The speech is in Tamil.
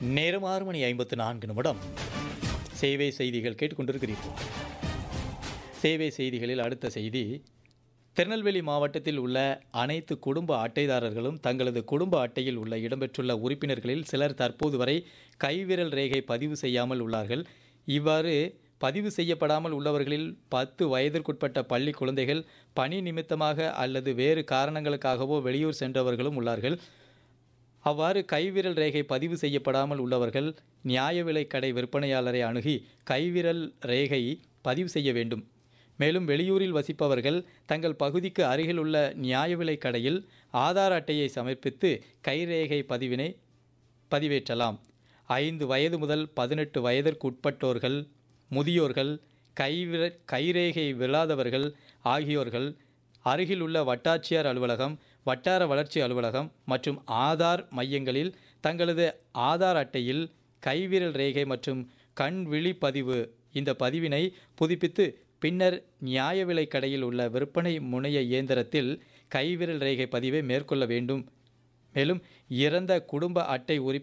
நேரம் ஆறு மணி ஐம்பத்து நான்கு நிமிடம் சேவை செய்திகள் கேட்டுக்கொண்டிருக்கிறீர்கள் சேவை செய்திகளில் அடுத்த செய்தி திருநெல்வேலி மாவட்டத்தில் உள்ள அனைத்து குடும்ப அட்டைதாரர்களும் தங்களது குடும்ப அட்டையில் உள்ள இடம்பெற்றுள்ள உறுப்பினர்களில் சிலர் தற்போது வரை கைவிரல் ரேகை பதிவு செய்யாமல் உள்ளார்கள் இவ்வாறு பதிவு செய்யப்படாமல் உள்ளவர்களில் பத்து வயதிற்குட்பட்ட பள்ளி குழந்தைகள் பணி நிமித்தமாக அல்லது வேறு காரணங்களுக்காகவோ வெளியூர் சென்றவர்களும் உள்ளார்கள் அவ்வாறு கைவிரல் ரேகை பதிவு செய்யப்படாமல் உள்ளவர்கள் நியாய விலைக் கடை விற்பனையாளரை அணுகி கைவிரல் ரேகை பதிவு செய்ய வேண்டும் மேலும் வெளியூரில் வசிப்பவர்கள் தங்கள் பகுதிக்கு அருகில் உள்ள நியாய விலைக் கடையில் ஆதார் அட்டையை சமர்ப்பித்து கைரேகை பதிவினை பதிவேற்றலாம் ஐந்து வயது முதல் பதினெட்டு வயதிற்கு உட்பட்டோர்கள் முதியோர்கள் கைவிர கைரேகை விழாதவர்கள் ஆகியோர்கள் அருகில் உள்ள வட்டாட்சியர் அலுவலகம் வட்டார வளர்ச்சி அலுவலகம் மற்றும் ஆதார் மையங்களில் தங்களது ஆதார் அட்டையில் கைவிரல் ரேகை மற்றும் கண் விழி பதிவு இந்த பதிவினை புதுப்பித்து பின்னர் நியாய விலைக் கடையில் உள்ள விற்பனை முனைய இயந்திரத்தில் கைவிரல் ரேகை பதிவை மேற்கொள்ள வேண்டும் மேலும் இறந்த குடும்ப அட்டை உறுப்பினர்